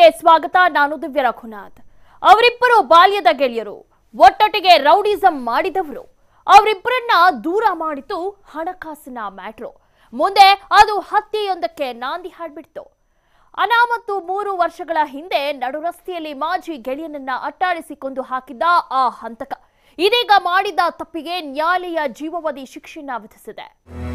ಸ್ವಾಗತ ನಾನು ದಿವ್ಯ ರಘುನಾಥ್ ಅವರಿಬ್ಬರು ಬಾಲ್ಯದ ಗೆಳೆಯರು ಒಟ್ಟೊಟ್ಟಿಗೆ ರೌಡಿಸಂ ಮಾಡಿದವರು ಅವರಿಬ್ಬರನ್ನ ದೂರ ಮಾಡಿತು ಹಣಕಾಸಿನ ಮ್ಯಾಟ್ರು ಮುಂದೆ ಅದು ಹತ್ಯೆಯೊಂದಕ್ಕೆ ನಾಂದಿ ಹಾಡ್ಬಿಡ್ತು ಅನಾಮತ್ತು ಮೂರು ವರ್ಷಗಳ ಹಿಂದೆ ನಡು ರಸ್ತೆಯಲ್ಲಿ ಮಾಜಿ ಗೆಳೆಯನನ್ನ ಅಟ್ಟಾಡಿಸಿ ಕೊಂದು ಹಾಕಿದ್ದ ಆ ಹಂತಕ ಇದೀಗ ಮಾಡಿದ ತಪ್ಪಿಗೆ ನ್ಯಾಯಾಲಯ ಜೀವಾವಧಿ ಶಿಕ್ಷೆಯನ್ನ ವಿಧಿಸಿದೆ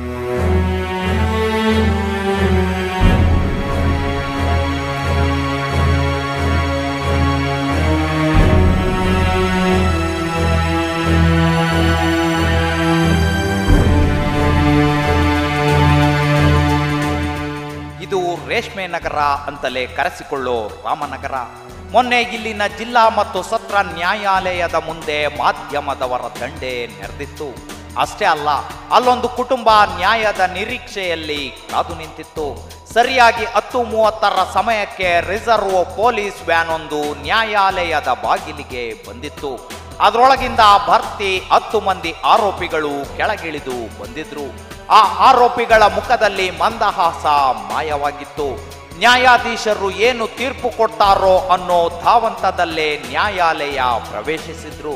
ಇದು ರೇಷ್ಮೆ ನಗರ ಅಂತಲೇ ಕರೆಸಿಕೊಳ್ಳೋ ರಾಮನಗರ ಮೊನ್ನೆ ಇಲ್ಲಿನ ಜಿಲ್ಲಾ ಮತ್ತು ಸತ್ರ ನ್ಯಾಯಾಲಯದ ಮುಂದೆ ಮಾಧ್ಯಮದವರ ದಂಡೆ ನೆರೆದಿತ್ತು ಅಷ್ಟೇ ಅಲ್ಲ ಅಲ್ಲೊಂದು ಕುಟುಂಬ ನ್ಯಾಯದ ನಿರೀಕ್ಷೆಯಲ್ಲಿ ಕಾದು ನಿಂತಿತ್ತು ಸರಿಯಾಗಿ ಹತ್ತು ಮೂವತ್ತರ ಸಮಯಕ್ಕೆ ರಿಸರ್ವ್ ಪೊಲೀಸ್ ವ್ಯಾನ್ ಒಂದು ನ್ಯಾಯಾಲಯದ ಬಾಗಿಲಿಗೆ ಬಂದಿತ್ತು ಅದರೊಳಗಿಂದ ಭರ್ತಿ ಹತ್ತು ಮಂದಿ ಆರೋಪಿಗಳು ಕೆಳಗಿಳಿದು ಬಂದಿದ್ರು ಆ ಆರೋಪಿಗಳ ಮುಖದಲ್ಲಿ ಮಂದಹಾಸ ಮಾಯವಾಗಿತ್ತು ನ್ಯಾಯಾಧೀಶರು ಏನು ತೀರ್ಪು ಕೊಡ್ತಾರೋ ಅನ್ನೋ ಧಾವಂತದಲ್ಲೇ ನ್ಯಾಯಾಲಯ ಪ್ರವೇಶಿಸಿದ್ರು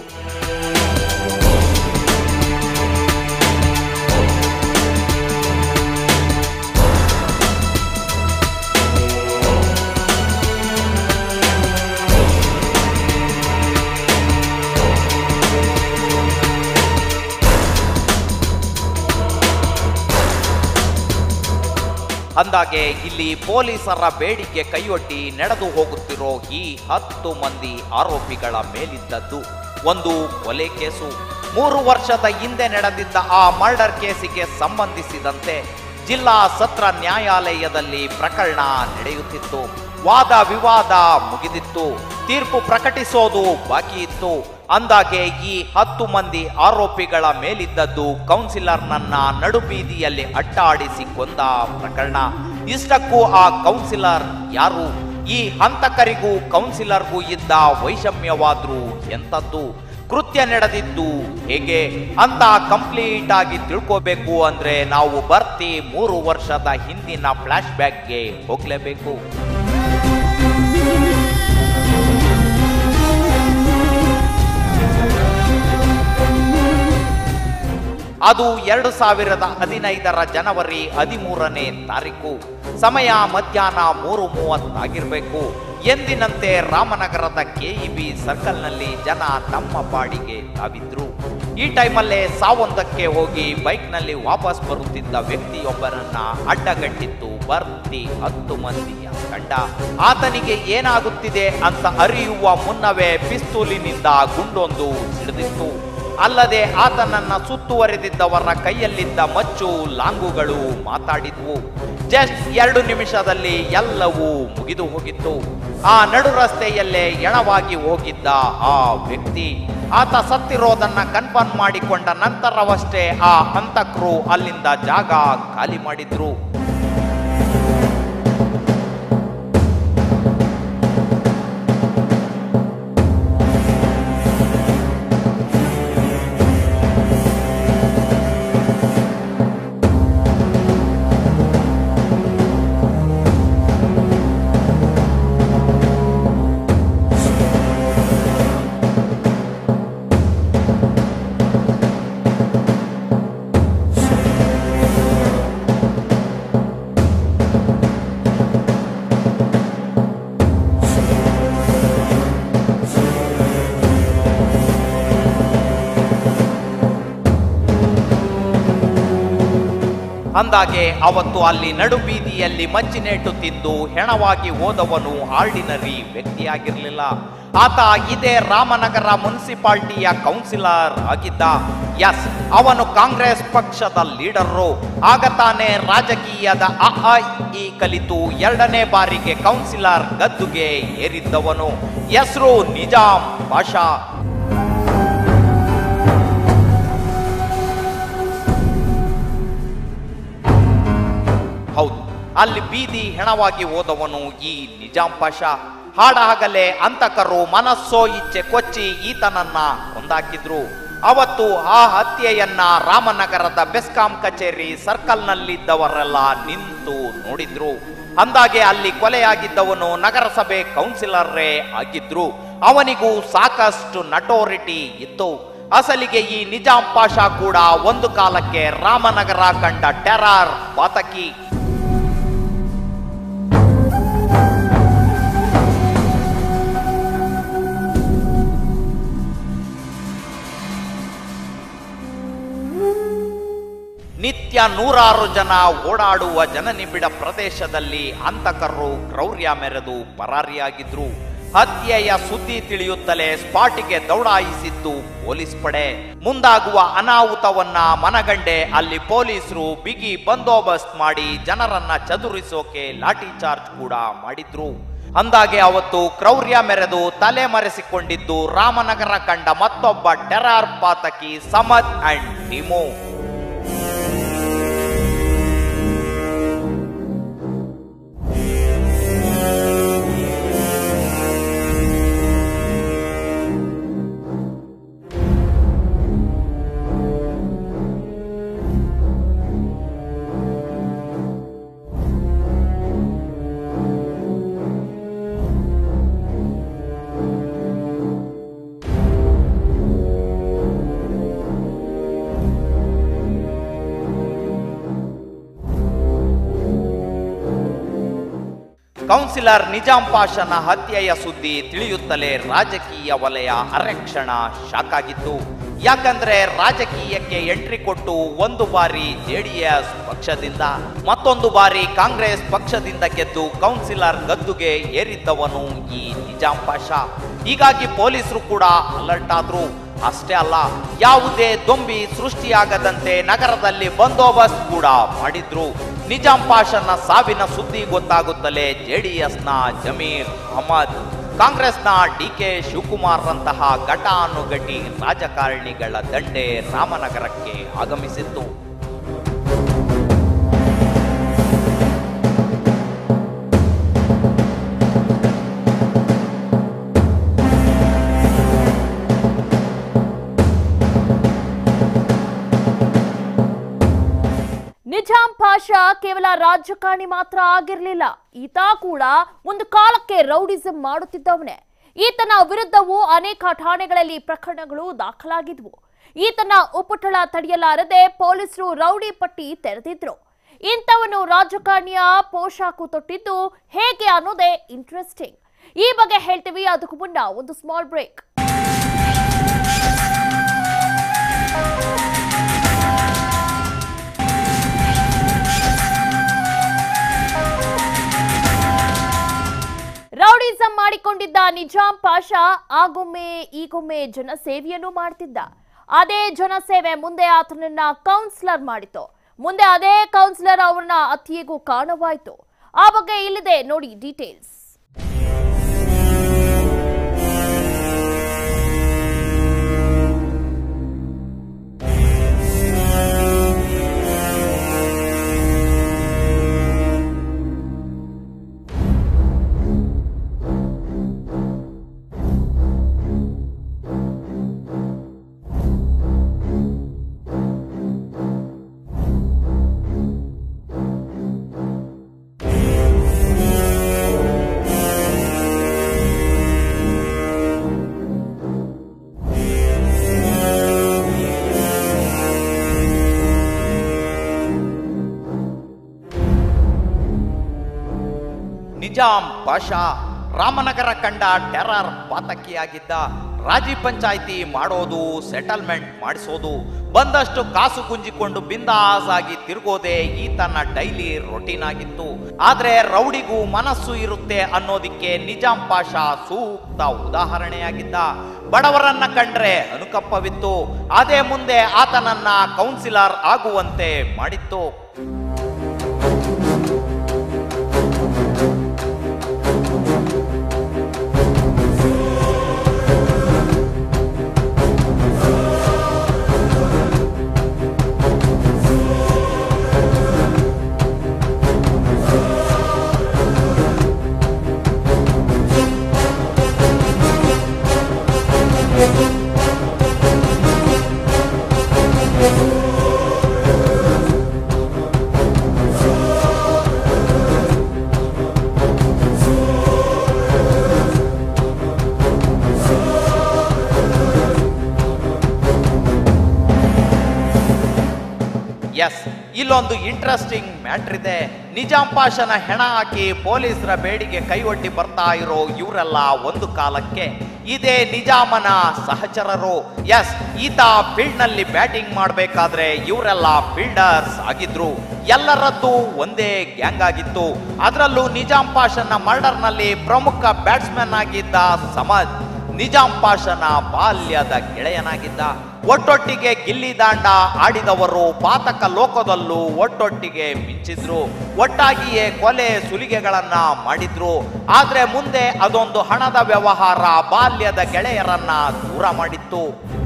ಅಂದಾಗೆ ಇಲ್ಲಿ ಪೊಲೀಸರ ಬೇಡಿಕೆ ಕೈಯೊಡ್ಡಿ ನಡೆದು ಹೋಗುತ್ತಿರೋ ಈ ಹತ್ತು ಮಂದಿ ಆರೋಪಿಗಳ ಮೇಲಿದ್ದದ್ದು ಒಂದು ಕೊಲೆ ಕೇಸು ಮೂರು ವರ್ಷದ ಹಿಂದೆ ನಡೆದಿದ್ದ ಆ ಮರ್ಡರ್ ಕೇಸಿಗೆ ಸಂಬಂಧಿಸಿದಂತೆ ಜಿಲ್ಲಾ ಸತ್ರ ನ್ಯಾಯಾಲಯದಲ್ಲಿ ಪ್ರಕರಣ ನಡೆಯುತ್ತಿತ್ತು ವಾದ ವಿವಾದ ಮುಗಿದಿತ್ತು ತೀರ್ಪು ಪ್ರಕಟಿಸೋದು ಬಾಕಿ ಇತ್ತು ಅಂದಾಗೆ ಈ ಹತ್ತು ಮಂದಿ ಆರೋಪಿಗಳ ಮೇಲಿದ್ದದ್ದು ಕೌನ್ಸಿಲರ್ನನ್ನ ನಡುಬೀದಿಯಲ್ಲಿ ಅಟ್ಟಾಡಿಸಿ ಕೊಂದ ಪ್ರಕರಣ ಇಷ್ಟಕ್ಕೂ ಆ ಕೌನ್ಸಿಲರ್ ಯಾರು ಈ ಹಂತಕರಿಗೂ ಕೌನ್ಸಿಲರ್ಗೂ ಇದ್ದ ವೈಷಮ್ಯವಾದ್ರೂ ಎಂತದ್ದು ಕೃತ್ಯ ನಡೆದಿದ್ದು ಹೇಗೆ ಅಂತ ಕಂಪ್ಲೀಟ್ ಆಗಿ ತಿಳ್ಕೋಬೇಕು ಅಂದ್ರೆ ನಾವು ಬರ್ತಿ ಮೂರು ವರ್ಷದ ಹಿಂದಿನ ಫ್ಲಾಶ್ ಬ್ಯಾಕ್ಗೆ ಹೋಗ್ಲೇಬೇಕು ಅದು ಎರಡು ಸಾವಿರದ ಹದಿನೈದರ ಜನವರಿ ಹದಿಮೂರನೇ ತಾರೀಕು ಸಮಯ ಮಧ್ಯಾಹ್ನ ಮೂರು ಮೂವತ್ತಾಗಿರ್ಬೇಕು ಎಂದಿನಂತೆ ರಾಮನಗರದ ಕೆಇಬಿ ಸರ್ಕಲ್ನಲ್ಲಿ ಜನ ತಮ್ಮ ಪಾಡಿಗೆ ತಾವಿದ್ರು ಈ ಟೈಮಲ್ಲೇ ಸಾವೊಂದಕ್ಕೆ ಹೋಗಿ ಬೈಕ್ನಲ್ಲಿ ವಾಪಸ್ ಬರುತ್ತಿದ್ದ ವ್ಯಕ್ತಿಯೊಬ್ಬರನ್ನ ಅಡ್ಡಗಟ್ಟಿತ್ತು ಬರ್ತಿ ಹತ್ತು ಮಂದಿಯ ತಂಡ ಆತನಿಗೆ ಏನಾಗುತ್ತಿದೆ ಅಂತ ಅರಿಯುವ ಮುನ್ನವೇ ಪಿಸ್ತೂಲಿನಿಂದ ಗುಂಡೊಂದು ಸಿಡಿದಿತ್ತು ಅಲ್ಲದೆ ಆತನನ್ನ ಸುತ್ತುವರೆದಿದ್ದವರ ಕೈಯಲ್ಲಿದ್ದ ಮಚ್ಚು ಲಾಂಗುಗಳು ಮಾತಾಡಿದ್ವು ಜಸ್ಟ್ ಎರಡು ನಿಮಿಷದಲ್ಲಿ ಎಲ್ಲವೂ ಮುಗಿದು ಹೋಗಿತ್ತು ಆ ನಡು ರಸ್ತೆಯಲ್ಲೇ ಎಣವಾಗಿ ಹೋಗಿದ್ದ ಆ ವ್ಯಕ್ತಿ ಆತ ಸತ್ತಿರೋದನ್ನ ಕನ್ಫರ್ಮ್ ಮಾಡಿಕೊಂಡ ನಂತರವಷ್ಟೇ ಆ ಹಂತಕರು ಅಲ್ಲಿಂದ ಜಾಗ ಖಾಲಿ ಮಾಡಿದ್ರು ಅಂದಾಗೆ ಅವತ್ತು ಅಲ್ಲಿ ನಡುಬೀದಿಯಲ್ಲಿ ಮಚ್ಚಿನೇಟು ತಿಂದು ಹೆಣವಾಗಿ ಹೋದವನು ಆರ್ಡಿನರಿ ವ್ಯಕ್ತಿಯಾಗಿರಲಿಲ್ಲ ಆತ ಇದೇ ರಾಮನಗರ ಮುನ್ಸಿಪಾಲ್ಟಿಯ ಕೌನ್ಸಿಲರ್ ಆಗಿದ್ದ ಎಸ್ ಅವನು ಕಾಂಗ್ರೆಸ್ ಪಕ್ಷದ ಲೀಡರು ಆಗ ತಾನೇ ರಾಜಕೀಯದ ಅ ಆ, ಇ ಕಲಿತು ಎರಡನೇ ಬಾರಿಗೆ ಕೌನ್ಸಿಲರ್ ಗದ್ದುಗೆ ಏರಿದ್ದವನು ಹೆಸರು ನಿಜಾಂ ಪಾಷಾ ಹೌದು ಅಲ್ಲಿ ಬೀದಿ ಹೆಣವಾಗಿ ಹೋದವನು ಈ ನಿಜಾಂ ಪಾಷಾ ಹಾಡಹಗಲೇ ಅಂತಕರು ಮನಸ್ಸೋ ಇಚ್ಛೆ ಕೊಚ್ಚಿ ಈತನನ್ನ ಕೊಂದಾಕಿದ್ರು ಅವತ್ತು ಆ ಹತ್ಯೆಯನ್ನ ರಾಮನಗರದ ಬೆಸ್ಕಾಂ ಕಚೇರಿ ಸರ್ಕಲ್ನಲ್ಲಿದ್ದವರೆಲ್ಲ ನಿಂತು ನೋಡಿದ್ರು ಅಂದಾಗೆ ಅಲ್ಲಿ ಕೊಲೆಯಾಗಿದ್ದವನು ನಗರಸಭೆ ಕೌನ್ಸಿಲರ್ರೇ ಆಗಿದ್ರು ಅವನಿಗೂ ಸಾಕಷ್ಟು ನಟೋರಿಟಿ ಇತ್ತು ಅಸಲಿಗೆ ಈ ನಿಜಾಂ ಪಾಷಾ ಕೂಡ ಒಂದು ಕಾಲಕ್ಕೆ ರಾಮನಗರ ಕಂಡ ಟೆರರ್ ಪಾತಕಿ ನಿತ್ಯ ನೂರಾರು ಜನ ಓಡಾಡುವ ಜನನಿಬಿಡ ಪ್ರದೇಶದಲ್ಲಿ ಅಂತಕರು ಕ್ರೌರ್ಯ ಮೆರೆದು ಪರಾರಿಯಾಗಿದ್ರು ಹತ್ಯೆಯ ಸುದ್ದಿ ತಿಳಿಯುತ್ತಲೇ ಸ್ಪಾಟಿಗೆ ದೌಡಾಯಿಸಿದ್ದು ಪೊಲೀಸ್ ಪಡೆ ಮುಂದಾಗುವ ಅನಾಹುತವನ್ನ ಮನಗಂಡೆ ಅಲ್ಲಿ ಪೊಲೀಸರು ಬಿಗಿ ಬಂದೋಬಸ್ತ್ ಮಾಡಿ ಜನರನ್ನ ಚದುರಿಸೋಕೆ ಲಾಠಿ ಚಾರ್ಜ್ ಕೂಡ ಮಾಡಿದ್ರು ಅಂದಾಗೆ ಅವತ್ತು ಕ್ರೌರ್ಯ ಮೆರೆದು ತಲೆ ಮರೆಸಿಕೊಂಡಿದ್ದು ರಾಮನಗರ ಕಂಡ ಮತ್ತೊಬ್ಬ ಟೆರರ್ ಪಾತಕಿ ಸಮದ್ ಅಂಡ್ ಟಿಮೋ ಕೌನ್ಸಿಲರ್ ನಿಜಾಂ ಪಾಷನ ಹತ್ಯೆಯ ಸುದ್ದಿ ತಿಳಿಯುತ್ತಲೇ ರಾಜಕೀಯ ವಲಯ ಅರೆಕ್ಷಣ ಶಾಕ್ ಆಗಿತ್ತು ಯಾಕಂದ್ರೆ ರಾಜಕೀಯಕ್ಕೆ ಎಂಟ್ರಿ ಕೊಟ್ಟು ಒಂದು ಬಾರಿ ಜೆಡಿಎಸ್ ಪಕ್ಷದಿಂದ ಮತ್ತೊಂದು ಬಾರಿ ಕಾಂಗ್ರೆಸ್ ಪಕ್ಷದಿಂದ ಗೆದ್ದು ಕೌನ್ಸಿಲರ್ ಗದ್ದುಗೆ ಏರಿದ್ದವನು ಈ ನಿಜಾಂ ಪಾಷಾ ಹೀಗಾಗಿ ಪೊಲೀಸರು ಕೂಡ ಅಲರ್ಟ್ ಆದ್ರು ಅಷ್ಟೇ ಅಲ್ಲ ಯಾವುದೇ ದೊಂಬಿ ಸೃಷ್ಟಿಯಾಗದಂತೆ ನಗರದಲ್ಲಿ ಬಂದೋಬಸ್ತ್ ಕೂಡ ಮಾಡಿದ್ರು ನಿಜಾಂ ಪಾಷನ ಸಾವಿನ ಸುದ್ದಿ ಗೊತ್ತಾಗುತ್ತಲೇ ಜೆಡಿಎಸ್ನ ಜಮೀರ್ ಅಹಮದ್ ಕಾಂಗ್ರೆಸ್ನ ಡಿ ಕೆ ಶಿವಕುಮಾರ್ ರಂತಹ ಘಟಾನುಘಟಿ ರಾಜಕಾರಣಿಗಳ ದಂಡೆ ರಾಮನಗರಕ್ಕೆ ಆಗಮಿಸಿತ್ತು ನಿಜಾಂ ಪಾಷಾ ಕೇವಲ ರಾಜಕಾರಣಿ ಮಾತ್ರ ಆಗಿರ್ಲಿಲ್ಲ ಈತ ಕೂಡ ಒಂದು ಕಾಲಕ್ಕೆ ರೌಡಿಸಂ ಮಾಡುತ್ತಿದ್ದವನೇ ಈತನ ವಿರುದ್ಧವೂ ಅನೇಕ ಠಾಣೆಗಳಲ್ಲಿ ಪ್ರಕರಣಗಳು ದಾಖಲಾಗಿದ್ವು ಈತನ ಉಪಟಳ ತಡೆಯಲಾರದೆ ಪೊಲೀಸರು ರೌಡಿ ಪಟ್ಟಿ ತೆರೆದಿದ್ರು ಇಂಥವನು ರಾಜಕಾರಣಿಯ ಪೋಷಾಕು ತೊಟ್ಟಿದ್ದು ಹೇಗೆ ಅನ್ನೋದೇ ಇಂಟ್ರೆಸ್ಟಿಂಗ್ ಈ ಬಗ್ಗೆ ಹೇಳ್ತೀವಿ ಅದಕ್ಕೂ ಮುನ್ನ ಒಂದು ಸ್ಮಾಲ್ ಬ್ರೇಕ್ ರೌಡಿಸಂ ಮಾಡಿಕೊಂಡಿದ್ದ ನಿಜಾಂ ಪಾಷಾ ಆಗೊಮ್ಮೆ ಈಗೊಮ್ಮೆ ಜನಸೇವೆಯನ್ನು ಮಾಡ್ತಿದ್ದ ಅದೇ ಜನಸೇವೆ ಮುಂದೆ ಆತನನ್ನ ಕೌನ್ಸಿಲರ್ ಮಾಡಿತು ಮುಂದೆ ಅದೇ ಕೌನ್ಸಿಲರ್ ಅವರನ್ನ ಅತ್ತಿಗೆಗೂ ಕಾರಣವಾಯಿತು ಆ ಬಗ್ಗೆ ಇಲ್ಲಿದೆ ನೋಡಿ ಡೀಟೇಲ್ಸ್ ನಿಜಾಂ ಪಾಷಾ ರಾಮನಗರ ಕಂಡ ಟೆರರ್ ಪಾತಕಿಯಾಗಿದ್ದ ರಾಜಿ ಪಂಚಾಯಿತಿ ಮಾಡೋದು ಸೆಟಲ್ಮೆಂಟ್ ಮಾಡಿಸೋದು ಬಂದಷ್ಟು ಕಾಸು ಗುಂಜಿಕೊಂಡು ಬಿಂದಾಸ್ ಆಗಿ ತಿರುಗೋದೇ ಈತನ ಡೈಲಿ ರೊಟೀನ್ ಆಗಿತ್ತು ಆದ್ರೆ ರೌಡಿಗೂ ಮನಸ್ಸು ಇರುತ್ತೆ ಅನ್ನೋದಿಕ್ಕೆ ನಿಜಾಂ ಪಾಷಾ ಸೂಕ್ತ ಉದಾಹರಣೆಯಾಗಿದ್ದ ಬಡವರನ್ನ ಕಂಡ್ರೆ ಅನುಕಂಪವಿತ್ತು ಅದೇ ಮುಂದೆ ಆತನನ್ನ ಕೌನ್ಸಿಲರ್ ಆಗುವಂತೆ ಮಾಡಿತ್ತು ಇಲ್ಲೊಂದು ಇಂಟ್ರೆಸ್ಟಿಂಗ್ ಮ್ಯಾಟ್ರ್ ಇದೆ ನಿಜಾಂ ಪಾಷನ ಹೆಣ ಹಾಕಿ ಪೊಲೀಸರ ಬೇಡಿಗೆ ಕೈಯೊಡ್ಡಿ ಬರ್ತಾ ಇರೋ ಇವರೆಲ್ಲ ಒಂದು ಕಾಲಕ್ಕೆ ಇದೇ ನಿಜಾಮನ ಸಹಚರರು ಎಸ್ ಈತ ಫೀಲ್ಡ್ ನಲ್ಲಿ ಬ್ಯಾಟಿಂಗ್ ಮಾಡಬೇಕಾದ್ರೆ ಇವರೆಲ್ಲ ಫೀಲ್ಡರ್ಸ್ ಆಗಿದ್ರು ಎಲ್ಲರದ್ದು ಒಂದೇ ಗ್ಯಾಂಗ್ ಆಗಿತ್ತು ಅದರಲ್ಲೂ ನಿಜಾಂ ಪಾಷನ ಮರ್ಡರ್ ನಲ್ಲಿ ಪ್ರಮುಖ ಬ್ಯಾಟ್ಸ್ಮನ್ ಆಗಿದ್ದ ಸಮದ್ ನಿಜಾಂ ಪಾಷನ ಬಾಲ್ಯದ ಗೆಳೆಯನಾಗಿದ್ದ ಒಟ್ಟೊಟ್ಟಿಗೆ ಗಿಲ್ಲಿ ದಾಂಡ ಆಡಿದವರು ಪಾತಕ ಲೋಕದಲ್ಲೂ ಒಟ್ಟೊಟ್ಟಿಗೆ ಮಿಂಚಿದ್ರು ಒಟ್ಟಾಗಿಯೇ ಕೊಲೆ ಸುಲಿಗೆಗಳನ್ನ ಮಾಡಿದ್ರು ಆದ್ರೆ ಮುಂದೆ ಅದೊಂದು ಹಣದ ವ್ಯವಹಾರ ಬಾಲ್ಯದ ಗೆಳೆಯರನ್ನ ದೂರ ಮಾಡಿತ್ತು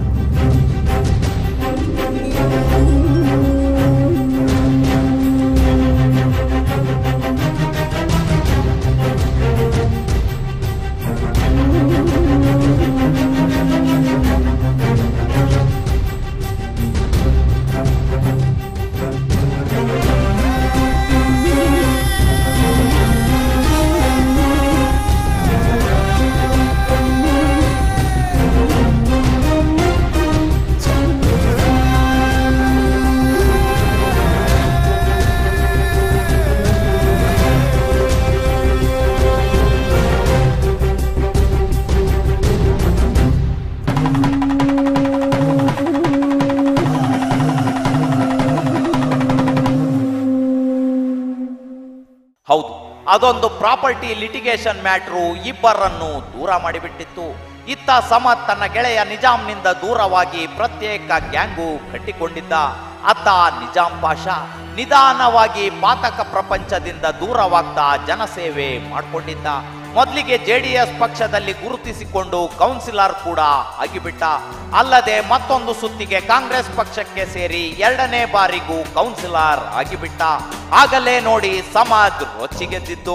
ಹೌದು ಅದೊಂದು ಪ್ರಾಪರ್ಟಿ ಲಿಟಿಗೇಷನ್ ಮ್ಯಾಟ್ರು ಇಬ್ಬರನ್ನು ದೂರ ಮಾಡಿಬಿಟ್ಟಿತ್ತು ಇತ್ತ ಸಮತ್ ತನ್ನ ಗೆಳೆಯ ನಿಜಾಂನಿಂದ ದೂರವಾಗಿ ಪ್ರತ್ಯೇಕ ಗ್ಯಾಂಗು ಕಟ್ಟಿಕೊಂಡಿದ್ದ ಅತ್ತ ನಿಜಾಂ ಪಾಷಾ ನಿಧಾನವಾಗಿ ಪಾತಕ ಪ್ರಪಂಚದಿಂದ ದೂರವಾಗ್ತಾ ಜನಸೇವೆ ಮಾಡಿಕೊಂಡಿದ್ದ ಮೊದಲಿಗೆ ಜೆಡಿಎಸ್ ಪಕ್ಷದಲ್ಲಿ ಗುರುತಿಸಿಕೊಂಡು ಕೌನ್ಸಿಲರ್ ಕೂಡ ಆಗಿಬಿಟ್ಟ ಅಲ್ಲದೆ ಮತ್ತೊಂದು ಸುತ್ತಿಗೆ ಕಾಂಗ್ರೆಸ್ ಪಕ್ಷಕ್ಕೆ ಸೇರಿ ಎರಡನೇ ಬಾರಿಗೂ ಕೌನ್ಸಿಲರ್ ಆಗಿಬಿಟ್ಟ ಆಗಲೇ ನೋಡಿ ಸಮಾಜ್ ರೊಚ್ಚಿಗೆದ್ದಿದ್ದು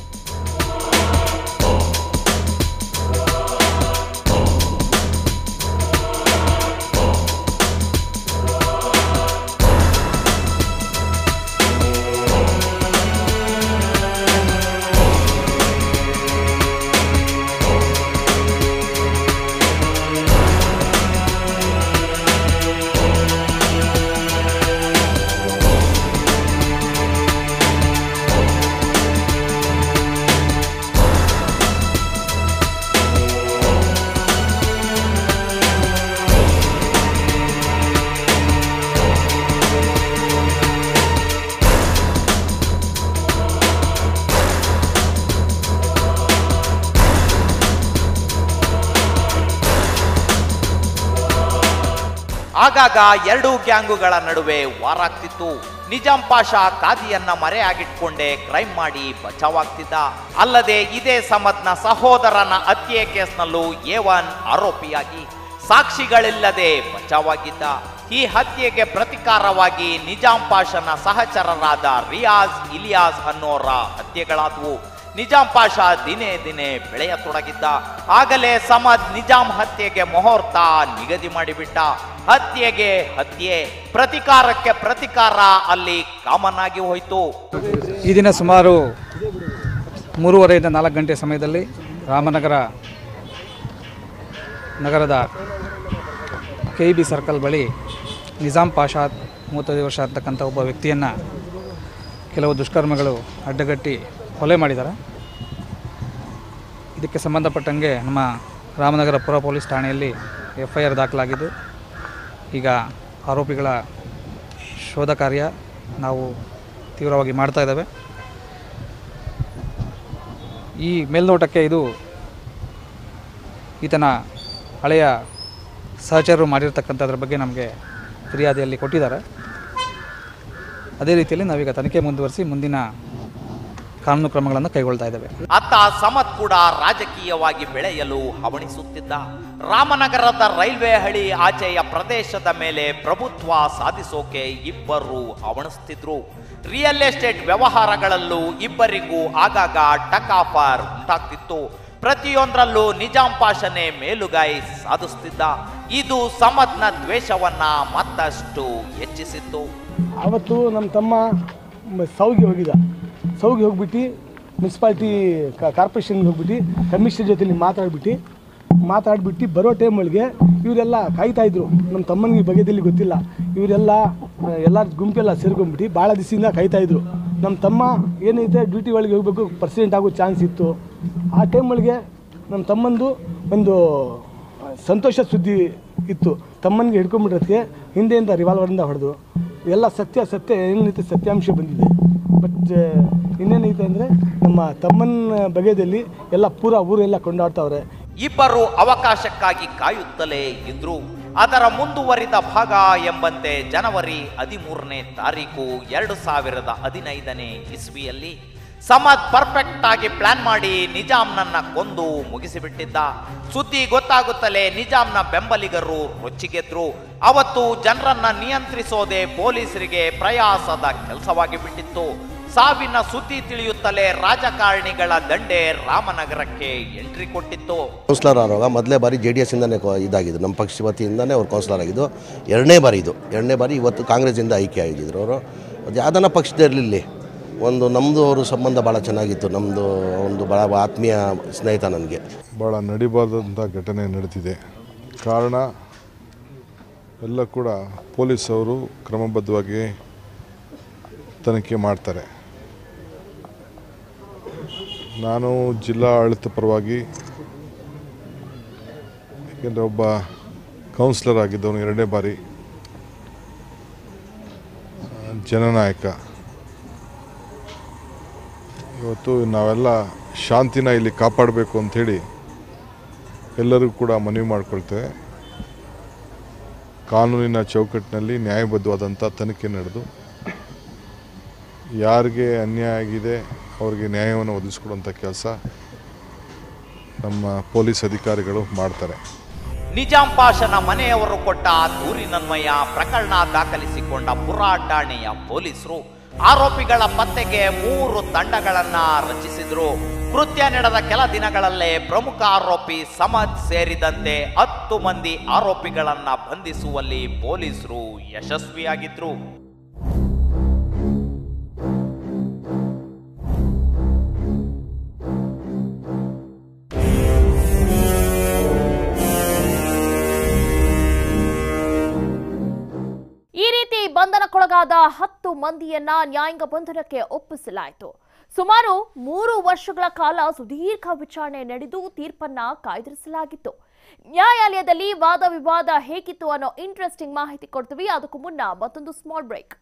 ಆಗಾಗ ಎರಡೂ ಗ್ಯಾಂಗುಗಳ ನಡುವೆ ವಾರಾಗ್ತಿತ್ತು ನಿಜಾಂ ಪಾಷಾ ಖಾದಿಯನ್ನ ಮರೆಯಾಗಿಟ್ಕೊಂಡೇ ಕ್ರೈಮ್ ಮಾಡಿ ಬಚಾವಾಗ್ತಿದ್ದ ಅಲ್ಲದೆ ಇದೇ ಸಮತ್ನ ಸಹೋದರನ ಹತ್ಯೆ ಕೇಸ್ನಲ್ಲೂ ಎ ಒನ್ ಆರೋಪಿಯಾಗಿ ಸಾಕ್ಷಿಗಳಿಲ್ಲದೆ ಬಚಾವಾಗಿದ್ದ ಈ ಹತ್ಯೆಗೆ ಪ್ರತಿಕಾರವಾಗಿ ನಿಜಾಂ ಪಾಷನ ಸಹಚರರಾದ ರಿಯಾಜ್ ಇಲಿಯಾಸ್ ಅನ್ನೋರ ಹತ್ಯೆಗಳಾದವು ನಿಜಾಂ ಪಾಷಾ ದಿನೇ ದಿನೇ ಬೆಳೆಯತೊಡಗಿದ್ದ ಆಗಲೇ ಸಮದ್ ನಿಜಾಂ ಹತ್ಯೆಗೆ ಮುಹೂರ್ತ ನಿಗದಿ ಮಾಡಿಬಿಟ್ಟ ಹತ್ಯೆಗೆ ಹತ್ಯೆ ಪ್ರತಿಕಾರಕ್ಕೆ ಪ್ರತಿಕಾರ ಅಲ್ಲಿ ಕಾಮನ್ ಆಗಿ ಹೋಯ್ತು ಈ ದಿನ ಸುಮಾರು ಮೂರುವರೆಯಿಂದ ನಾಲ್ಕು ಗಂಟೆ ಸಮಯದಲ್ಲಿ ರಾಮನಗರ ನಗರದ ಕೆ ಬಿ ಸರ್ಕಲ್ ಬಳಿ ನಿಜಾಂ ಪಾಷಾ ಮೂವತ್ತೈದು ವರ್ಷ ಅಂತಕ್ಕಂಥ ಒಬ್ಬ ವ್ಯಕ್ತಿಯನ್ನು ಕೆಲವು ದುಷ್ಕರ್ಮಗಳು ಅಡ್ಡಗಟ್ಟಿ ಕೊಲೆ ಮಾಡಿದ್ದಾರೆ ಇದಕ್ಕೆ ಸಂಬಂಧಪಟ್ಟಂಗೆ ನಮ್ಮ ರಾಮನಗರ ಪುರ ಪೊಲೀಸ್ ಠಾಣೆಯಲ್ಲಿ ಎಫ್ ಐ ಆರ್ ದಾಖಲಾಗಿದ್ದು ಈಗ ಆರೋಪಿಗಳ ಶೋಧ ಕಾರ್ಯ ನಾವು ತೀವ್ರವಾಗಿ ಮಾಡ್ತಾ ಇದ್ದೇವೆ ಈ ಮೇಲ್ನೋಟಕ್ಕೆ ಇದು ಈತನ ಹಳೆಯ ಸಹಚರರು ಮಾಡಿರ್ತಕ್ಕಂಥದ್ರ ಬಗ್ಗೆ ನಮಗೆ ಫಿರ್ಯಾದಿಯಲ್ಲಿ ಕೊಟ್ಟಿದ್ದಾರೆ ಅದೇ ರೀತಿಯಲ್ಲಿ ನಾವೀಗ ತನಿಖೆ ಮುಂದುವರಿಸಿ ಮುಂದಿನ ಕಾನೂನು ಕ್ರಮಗಳನ್ನು ಕೈಗೊಳ್ತಾ ಇದ್ದೇವೆ ಅತ್ತ ಸಮತ್ ಕೂಡ ರಾಜಕೀಯವಾಗಿ ಬೆಳೆಯಲು ಹವಣಿಸುತ್ತಿದ್ದ ರಾಮನಗರದ ರೈಲ್ವೆ ಹಳಿ ಆಚೆಯ ಪ್ರದೇಶದ ಮೇಲೆ ಪ್ರಭುತ್ವ ಸಾಧಿಸೋಕೆ ಇಬ್ಬರು ಹವಣಿಸ್ತಿದ್ರು ರಿಯಲ್ ಎಸ್ಟೇಟ್ ವ್ಯವಹಾರಗಳಲ್ಲೂ ಇಬ್ಬರಿಗೂ ಆಗಾಗ ಟಕ್ ಆಫರ್ ಉಂಟಾಗ್ತಿತ್ತು ಪ್ರತಿಯೊಂದರಲ್ಲೂ ನಿಜಾಂ ಪಾಷನೆ ಮೇಲುಗೈ ಸಾಧಿಸ್ತಿದ್ದ ಇದು ಸಮತ್ನ ದ್ವೇಷವನ್ನ ಮತ್ತಷ್ಟು ಹೆಚ್ಚಿಸಿತ್ತು ಆವತ್ತು ನಮ್ಮ ತಮ್ಮ ಮ- ಸೌಗೆ ಹೋಗಿದ್ದ ಸೌಗೆ ಹೋಗ್ಬಿಟ್ಟು ಮುನ್ಸಿಪಾಲ್ಟಿ ಕಾರ್ಪೊರೇಷನ್ಗೆ ಹೋಗ್ಬಿಟ್ಟು ಕಮಿಷನರ್ ಜೊತೆಲಿ ಮಾತಾಡ್ಬಿಟ್ಟು ಮಾತಾಡ್ಬಿಟ್ಟು ಬರೋ ಟೈಮೊಳಗೆ ಇವರೆಲ್ಲ ಕಾಯ್ತಾ ಇದ್ರು ನಮ್ಮ ತಮ್ಮನಿಗೆ ಬಗೆದಲ್ಲಿ ಗೊತ್ತಿಲ್ಲ ಇವರೆಲ್ಲ ಎಲ್ಲ ಗುಂಪೆಲ್ಲ ಸೇರ್ಕೊಂಡ್ಬಿಟ್ಟು ಭಾಳ ದಿವಸದಿಂದ ಕಾಯ್ತಾ ಇದ್ರು ನಮ್ಮ ತಮ್ಮ ಏನೈತೆ ಡ್ಯೂಟಿ ಒಳಗೆ ಹೋಗ್ಬೇಕು ಪರ್ಸಿಡೆಂಟ್ ಆಗೋ ಚಾನ್ಸ್ ಇತ್ತು ಆ ಟೈಮ್ ಒಳಗೆ ನಮ್ಮ ತಮ್ಮಂದು ಒಂದು ಸಂತೋಷ ಸುದ್ದಿ ಇತ್ತು ತಮ್ಮನಿಗೆ ಹಿಡ್ಕೊಂಡ್ಬಿಟ್ರದಕ್ಕೆ ಹಿಂದೆಯಿಂದ ರಿವಾಲ್ವರಿಂದ ಹೊಡೆದು ಎಲ್ಲ ಸತ್ಯ ಸತ್ಯ ಏನೈತೆ ಸತ್ಯಾಂಶ ಬಂದಿದೆ ಬಟ್ ಇನ್ನೇನೈತೆ ಅಂದರೆ ನಮ್ಮ ತಮ್ಮನ ಬಗೆಯಲ್ಲಿ ಎಲ್ಲ ಪೂರ ಊರೆಲ್ಲ ಕೊಂಡಾಡ್ತಾವ್ರೆ ಇಬ್ಬರು ಅವಕಾಶಕ್ಕಾಗಿ ಕಾಯುತ್ತಲೇ ಇದ್ರು ಅದರ ಮುಂದುವರಿದ ಭಾಗ ಎಂಬಂತೆ ಜನವರಿ ಹದಿಮೂರನೇ ತಾರೀಕು ಎರಡು ಸಾವಿರದ ಹದಿನೈದನೇ ಇಸ್ವಿಯಲ್ಲಿ ಸಮದ್ ಪರ್ಫೆಕ್ಟ್ ಆಗಿ ಪ್ಲಾನ್ ಮಾಡಿ ನಿಜಾಂನನ್ನ ಕೊಂದು ಮುಗಿಸಿಬಿಟ್ಟಿದ್ದ ಸುದ್ದಿ ಗೊತ್ತಾಗುತ್ತಲೇ ನಿಜಾಂನ ಬೆಂಬಲಿಗರು ರೊಚ್ಚಿಗೆದ್ರು ಅವತ್ತು ಜನರನ್ನ ನಿಯಂತ್ರಿಸೋದೇ ಪೊಲೀಸರಿಗೆ ಪ್ರಯಾಸದ ಕೆಲಸವಾಗಿ ಬಿಟ್ಟಿತ್ತು ಸಾವಿನ ಸುದ್ದಿ ತಿಳಿಯುತ್ತಲೇ ರಾಜಕಾರಣಿಗಳ ದಂಡೆ ರಾಮನಗರಕ್ಕೆ ಎಂಟ್ರಿ ಕೊಟ್ಟಿತ್ತು ಕೌನ್ಸಿಲರ್ ಆರುವಾಗ ಮೊದಲೇ ಬಾರಿ ಜೆ ಡಿ ಎಸ್ಸಿಂದನೇ ಇದಾಗಿದ್ದು ನಮ್ಮ ಪಕ್ಷ ವತಿಯಿಂದನೇ ಅವ್ರು ಕೌನ್ಸಿಲರ್ ಆಗಿದ್ದು ಎರಡನೇ ಬಾರಿ ಇದು ಎರಡನೇ ಬಾರಿ ಇವತ್ತು ಕಾಂಗ್ರೆಸ್ಸಿಂದ ಆಯ್ಕೆ ಆಗಿದ್ರು ಅವರು ಅದು ಯಾವ್ದನ್ನ ಪಕ್ಷದಲ್ಲಿರಲಿ ಒಂದು ನಮ್ಮದು ಅವರು ಸಂಬಂಧ ಭಾಳ ಚೆನ್ನಾಗಿತ್ತು ನಮ್ಮದು ಒಂದು ಭಾಳ ಆತ್ಮೀಯ ಸ್ನೇಹಿತ ನನಗೆ ಭಾಳ ನಡಿಬಾರ್ದಂಥ ಘಟನೆ ನಡೆದಿದೆ ಕಾರಣ ಎಲ್ಲ ಕೂಡ ಪೊಲೀಸವರು ಕ್ರಮಬದ್ಧವಾಗಿ ತನಿಖೆ ಮಾಡ್ತಾರೆ ನಾನು ಜಿಲ್ಲಾ ಆಡಳಿತ ಪರವಾಗಿ ಏಕೆಂದರೆ ಒಬ್ಬ ಕೌನ್ಸಿಲರ್ ಆಗಿದ್ದವನು ಎರಡನೇ ಬಾರಿ ಆ, ಜನನಾಯಕ ಇವತ್ತು ನಾವೆಲ್ಲ ಶಾಂತಿನ ಇಲ್ಲಿ ಕಾಪಾಡಬೇಕು ಅಂಥೇಳಿ ಎಲ್ಲರಿಗೂ ಕೂಡ ಮನವಿ ಮಾಡ್ಕೊಳ್ತೇವೆ ಕಾನೂನಿನ ಚೌಕಟ್ಟಿನಲ್ಲಿ ನ್ಯಾಯಬದ್ಧವಾದಂಥ ತನಿಖೆ ನಡೆದು ಯಾರಿಗೆ ಅನ್ಯಾಯ ಆಗಿದೆ ಅವರಿಗೆ ನ್ಯಾಯವನ್ನು ಒದಗಿಸ್ಕೊಡುವಂಥ ಕೆಲಸ ನಮ್ಮ ಪೊಲೀಸ್ ಅಧಿಕಾರಿಗಳು ಮಾಡ್ತಾರೆ ನಿಜಾಂ ಪಾಷನ ಮನೆಯವರು ಕೊಟ್ಟ ದೂರಿನನ್ವಯ ಪ್ರಕರಣ ದಾಖಲಿಸಿಕೊಂಡ ಪುರಾ ಠಾಣೆಯ ಪೊಲೀಸರು ಆರೋಪಿಗಳ ಪತ್ತೆಗೆ ಮೂರು ತಂಡಗಳನ್ನ ರಚಿಸಿದ್ರು ಕೃತ್ಯ ನಡೆದ ಕೆಲ ದಿನಗಳಲ್ಲೇ ಪ್ರಮುಖ ಆರೋಪಿ ಸಮದ್ ಸೇರಿದಂತೆ ಹತ್ತು ಮಂದಿ ಆರೋಪಿಗಳನ್ನ ಬಂಧಿಸುವಲ್ಲಿ ಪೊಲೀಸರು ಯಶಸ್ವಿಯಾಗಿದ್ರು ಈ ರೀತಿ ಬಂಧನಕ್ಕೊಳಗಾದ ಹತ್ತು ಮಂದಿಯನ್ನ ನ್ಯಾಯಾಂಗ ಬಂಧನಕ್ಕೆ ಒಪ್ಪಿಸಲಾಯಿತು ಸುಮಾರು ಮೂರು ವರ್ಷಗಳ ಕಾಲ ಸುದೀರ್ಘ ವಿಚಾರಣೆ ನಡೆದು ತೀರ್ಪನ್ನ ಕಾಯ್ದಿರಿಸಲಾಗಿತ್ತು ನ್ಯಾಯಾಲಯದಲ್ಲಿ ವಾದ ವಿವಾದ ಹೇಗಿತ್ತು ಅನ್ನೋ ಇಂಟ್ರೆಸ್ಟಿಂಗ್ ಮಾಹಿತಿ ಕೊಡ್ತೀವಿ ಅದಕ್ಕೂ ಮುನ್ನ ಮತ್ತೊಂದು ಸ್ಮಾಲ್ ಬ್ರೇಕ್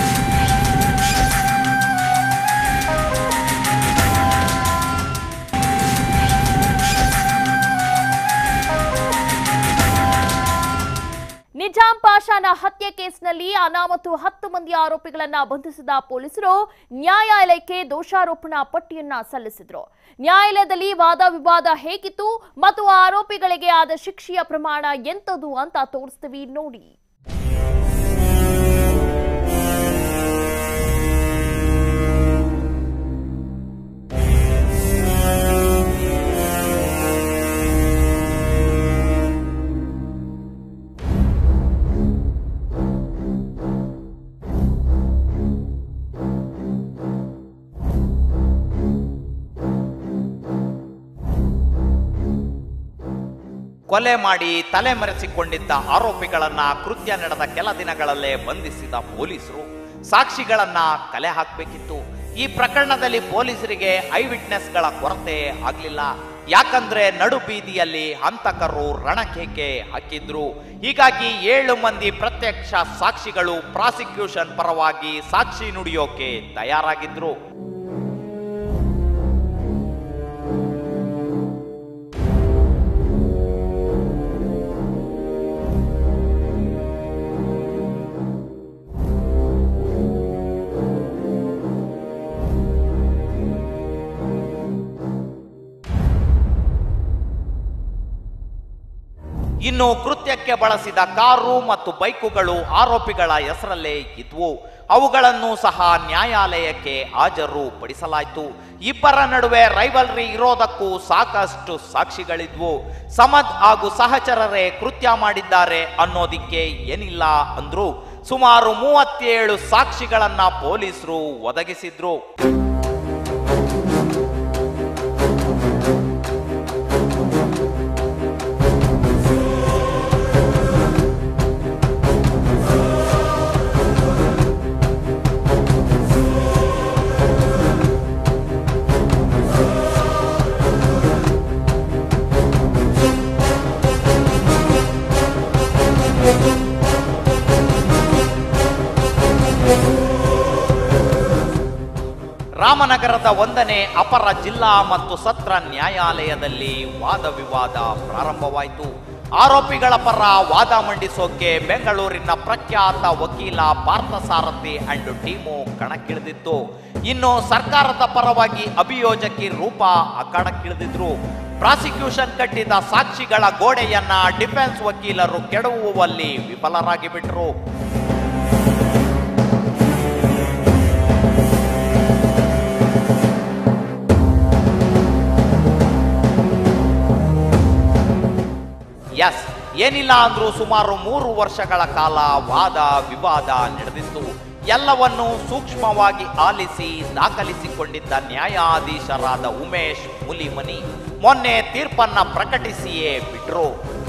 ನಿಜಾಂ ಪಾಷಾನ ಹತ್ಯೆ ಕೇಸ್ನಲ್ಲಿ ಅನಾಮತ್ತು ಹತ್ತು ಮಂದಿ ಆರೋಪಿಗಳನ್ನ ಬಂಧಿಸಿದ ಪೊಲೀಸರು ನ್ಯಾಯಾಲಯಕ್ಕೆ ದೋಷಾರೋಪಣಾ ಪಟ್ಟಿಯನ್ನ ಸಲ್ಲಿಸಿದ್ರು ನ್ಯಾಯಾಲಯದಲ್ಲಿ ವಾದ ವಿವಾದ ಹೇಗಿತ್ತು ಮತ್ತು ಆ ಆರೋಪಿಗಳಿಗೆ ಆದ ಶಿಕ್ಷೆಯ ಪ್ರಮಾಣ ಎಂತದು ಅಂತ ತೋರಿಸ್ತೀವಿ ನೋಡಿ ಕೊಲೆ ಮಾಡಿ ತಲೆಮರೆಸಿಕೊಂಡಿದ್ದ ಆರೋಪಿಗಳನ್ನ ಕೃತ್ಯ ನಡೆದ ಕೆಲ ದಿನಗಳಲ್ಲೇ ಬಂಧಿಸಿದ ಪೊಲೀಸರು ಸಾಕ್ಷಿಗಳನ್ನ ಕಲೆ ಹಾಕಬೇಕಿತ್ತು ಈ ಪ್ರಕರಣದಲ್ಲಿ ಪೊಲೀಸರಿಗೆ ಐ ವಿಟ್ನೆಸ್ಗಳ ಕೊರತೆ ಆಗ್ಲಿಲ್ಲ ಯಾಕಂದ್ರೆ ನಡು ಬೀದಿಯಲ್ಲಿ ಹಂತಕರು ರಣಕೇಕೆ ಹಾಕಿದ್ರು ಹೀಗಾಗಿ ಏಳು ಮಂದಿ ಪ್ರತ್ಯಕ್ಷ ಸಾಕ್ಷಿಗಳು ಪ್ರಾಸಿಕ್ಯೂಷನ್ ಪರವಾಗಿ ಸಾಕ್ಷಿ ನುಡಿಯೋಕೆ ತಯಾರಾಗಿದ್ರು ಇನ್ನು ಕೃತ್ಯಕ್ಕೆ ಬಳಸಿದ ಕಾರು ಮತ್ತು ಬೈಕುಗಳು ಆರೋಪಿಗಳ ಹೆಸರಲ್ಲೇ ಇದ್ವು ಅವುಗಳನ್ನು ಸಹ ನ್ಯಾಯಾಲಯಕ್ಕೆ ಹಾಜರು ಪಡಿಸಲಾಯಿತು ಇಬ್ಬರ ನಡುವೆ ರೈವಲ್ರಿ ಇರೋದಕ್ಕೂ ಸಾಕಷ್ಟು ಸಾಕ್ಷಿಗಳಿದ್ವು ಸಮದ್ ಹಾಗೂ ಸಹಚರರೇ ಕೃತ್ಯ ಮಾಡಿದ್ದಾರೆ ಅನ್ನೋದಿಕ್ಕೆ ಏನಿಲ್ಲ ಅಂದ್ರು ಸುಮಾರು ಮೂವತ್ತೇಳು ಸಾಕ್ಷಿಗಳನ್ನ ಪೊಲೀಸರು ಒದಗಿಸಿದ್ರು ರಾಮನಗರದ ಒಂದನೇ ಅಪರ ಜಿಲ್ಲಾ ಮತ್ತು ಸತ್ರ ನ್ಯಾಯಾಲಯದಲ್ಲಿ ವಾದ ವಿವಾದ ಪ್ರಾರಂಭವಾಯಿತು ಆರೋಪಿಗಳ ಪರ ವಾದ ಮಂಡಿಸೋಕೆ ಬೆಂಗಳೂರಿನ ಪ್ರಖ್ಯಾತ ವಕೀಲ ಪಾರ್ಥಸಾರಥಿ ಅಂಡ್ ಟೀಮು ಕಣಕ್ಕಿಳಿದಿತ್ತು ಇನ್ನು ಸರ್ಕಾರದ ಪರವಾಗಿ ಅಭಿಯೋಜಕಿ ರೂಪಾ ಅಖಾಡಕ್ಕಿಳಿದಿದ್ರು ಪ್ರಾಸಿಕ್ಯೂಷನ್ ಕಟ್ಟಿದ ಸಾಕ್ಷಿಗಳ ಗೋಡೆಯನ್ನ ಡಿಫೆನ್ಸ್ ವಕೀಲರು ಕೆಡವುವಲ್ಲಿ ವಿಫಲರಾಗಿ ಬಿಟ್ರು ಎಸ್ ಏನಿಲ್ಲ ಅಂದ್ರೂ ಸುಮಾರು ಮೂರು ವರ್ಷಗಳ ಕಾಲ ವಾದ ವಿವಾದ ನಡೆದಿತ್ತು ಎಲ್ಲವನ್ನು ಸೂಕ್ಷ್ಮವಾಗಿ ಆಲಿಸಿ ದಾಖಲಿಸಿಕೊಂಡಿದ್ದ ನ್ಯಾಯಾಧೀಶರಾದ ಉಮೇಶ್ ಮುಲಿಮನಿ ಮೊನ್ನೆ ತೀರ್ಪನ್ನ ಪ್ರಕಟಿಸಿಯೇ ಬಿಟ್ರು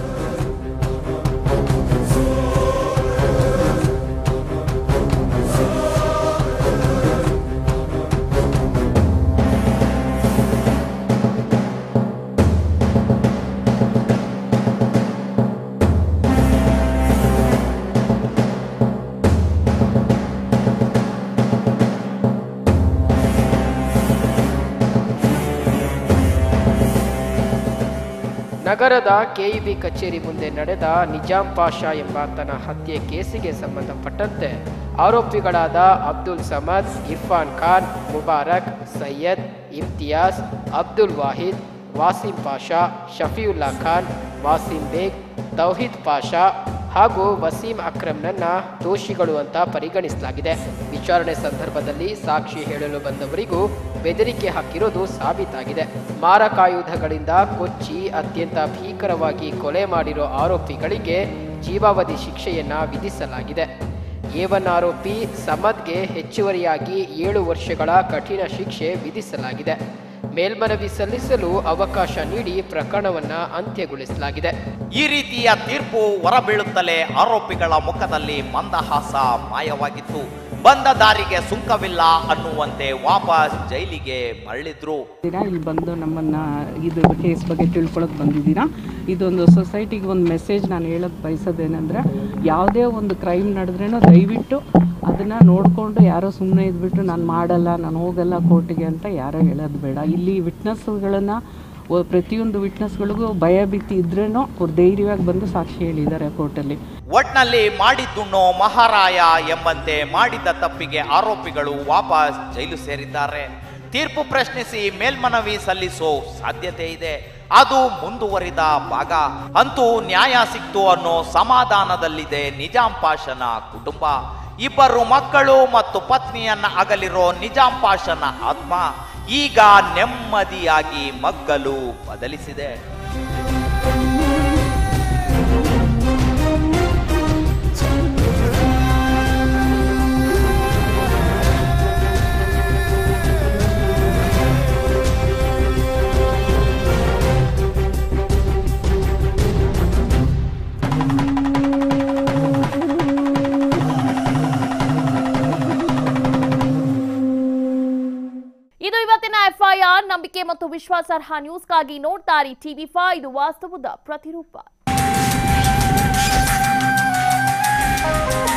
ನಗರದ ಕೆಇಬಿ ಕಚೇರಿ ಮುಂದೆ ನಡೆದ ನಿಜಾಂ ಪಾಷಾ ಎಂಬಾತನ ಹತ್ಯೆ ಕೇಸಿಗೆ ಸಂಬಂಧಪಟ್ಟಂತೆ ಆರೋಪಿಗಳಾದ ಅಬ್ದುಲ್ ಸಮದ್ ಇರ್ಫಾನ್ ಖಾನ್ ಮುಬಾರಕ್ ಸೈಯದ್ ಇಮ್ತಿಯಾಜ್ ಅಬ್ದುಲ್ ವಾಹಿದ್ ವಾಸಿಂ ಪಾಷಾ ಶಫಿಯುಲ್ಲಾ ಖಾನ್ ವಾಸಿಂ ಬೇಗ್ ತೌಹಿದ್ ಪಾಷಾ ಹಾಗೂ ವಸೀಂ ಅಕ್ರಮ್ನನ್ನ ದೋಷಿಗಳು ಅಂತ ಪರಿಗಣಿಸಲಾಗಿದೆ ವಿಚಾರಣೆ ಸಂದರ್ಭದಲ್ಲಿ ಸಾಕ್ಷಿ ಹೇಳಲು ಬಂದವರಿಗೂ ಬೆದರಿಕೆ ಹಾಕಿರೋದು ಸಾಬೀತಾಗಿದೆ ಮಾರಕಾಯುಧಗಳಿಂದ ಕೊಚ್ಚಿ ಅತ್ಯಂತ ಭೀಕರವಾಗಿ ಕೊಲೆ ಮಾಡಿರೋ ಆರೋಪಿಗಳಿಗೆ ಜೀವಾವಧಿ ಶಿಕ್ಷೆಯನ್ನ ವಿಧಿಸಲಾಗಿದೆ ಏವನ್ ಆರೋಪಿ ಸಮದ್ಗೆ ಹೆಚ್ಚುವರಿಯಾಗಿ ಏಳು ವರ್ಷಗಳ ಕಠಿಣ ಶಿಕ್ಷೆ ವಿಧಿಸಲಾಗಿದೆ ಮೇಲ್ಮನವಿ ಸಲ್ಲಿಸಲು ಅವಕಾಶ ನೀಡಿ ಪ್ರಕರಣವನ್ನ ಅಂತ್ಯಗೊಳಿಸಲಾಗಿದೆ ಈ ರೀತಿಯ ತೀರ್ಪು ಹೊರಬೀಳುತ್ತಲೇ ಆರೋಪಿಗಳ ಮುಖದಲ್ಲಿ ಮಂದಹಾಸ ಮಾಯವಾಗಿತ್ತು ಬಂದ ದಾರಿಗೆ ಸುಂಕವಿಲ್ಲ ಅನ್ನುವಂತೆ ವಾಪಸ್ ಜೈಲಿಗೆ ಮರಳಿದ್ರು ಇದ್ದೀರಾ ಇಲ್ಲಿ ಬಂದು ನಮ್ಮನ್ನು ಇದು ಕೇಸ್ ಬಗ್ಗೆ ತಿಳ್ಕೊಳಕ್ಕೆ ಬಂದಿದ್ದೀರಾ ಇದೊಂದು ಸೊಸೈಟಿಗೆ ಒಂದು ಮೆಸೇಜ್ ನಾನು ಹೇಳೋದು ಬಯಸೋದೇನೆಂದರೆ ಯಾವುದೇ ಒಂದು ಕ್ರೈಮ್ ನಡೆದ್ರೇನೋ ದಯವಿಟ್ಟು ಅದನ್ನು ನೋಡಿಕೊಂಡು ಯಾರೋ ಸುಮ್ಮನೆ ಇದ್ಬಿಟ್ಟು ನಾನು ಮಾಡಲ್ಲ ನಾನು ಹೋಗಲ್ಲ ಕೋರ್ಟಿಗೆ ಅಂತ ಯಾರೋ ಹೇಳೋದು ಬೇಡ ಇಲ್ಲಿ ವಿಟ್ನೆಸ್ಗಳನ್ನು ಪ್ರತಿಯೊಂದು ವಿಟ್ನೆಸ್ಗಳಿಗೂ ಭಯ ಭೀತಿ ಇದ್ರೇನೋ ಅವ್ರು ಧೈರ್ಯವಾಗಿ ಬಂದು ಸಾಕ್ಷಿ ಹೇಳಿದ್ದಾರೆ ಕೋರ್ಟಲ್ಲಿ ಒಟ್ನಲ್ಲಿ ಮಾಡಿದ್ದುಣ್ಣೋ ಮಹಾರಾಯ ಎಂಬಂತೆ ಮಾಡಿದ ತಪ್ಪಿಗೆ ಆರೋಪಿಗಳು ವಾಪಸ್ ಜೈಲು ಸೇರಿದ್ದಾರೆ ತೀರ್ಪು ಪ್ರಶ್ನಿಸಿ ಮೇಲ್ಮನವಿ ಸಲ್ಲಿಸೋ ಸಾಧ್ಯತೆ ಇದೆ ಅದು ಮುಂದುವರಿದ ಭಾಗ ಅಂತೂ ನ್ಯಾಯ ಸಿಕ್ತು ಅನ್ನೋ ಸಮಾಧಾನದಲ್ಲಿದೆ ನಿಜಾಂ ಪಾಷನ ಕುಟುಂಬ ಇಬ್ಬರು ಮಕ್ಕಳು ಮತ್ತು ಪತ್ನಿಯನ್ನ ಅಗಲಿರೋ ನಿಜಾಂ ಪಾಷನ ಆತ್ಮ ಈಗ ನೆಮ್ಮದಿಯಾಗಿ ಮಗ್ಗಲು ಬದಲಿಸಿದೆ ಇದು ಇವತ್ತಿನ ಎಫ್ಐಆರ್ ನಂಬಿಕೆ ಮತ್ತು ವಿಶ್ವಾಸಾರ್ಹ ನ್ಯೂಸ್ಗಾಗಿ ನೋಡ್ತಾರಿ ಟಿವಿ ಫೈ ಇದು ವಾಸ್ತವದ ಪ್ರತಿರೂಪ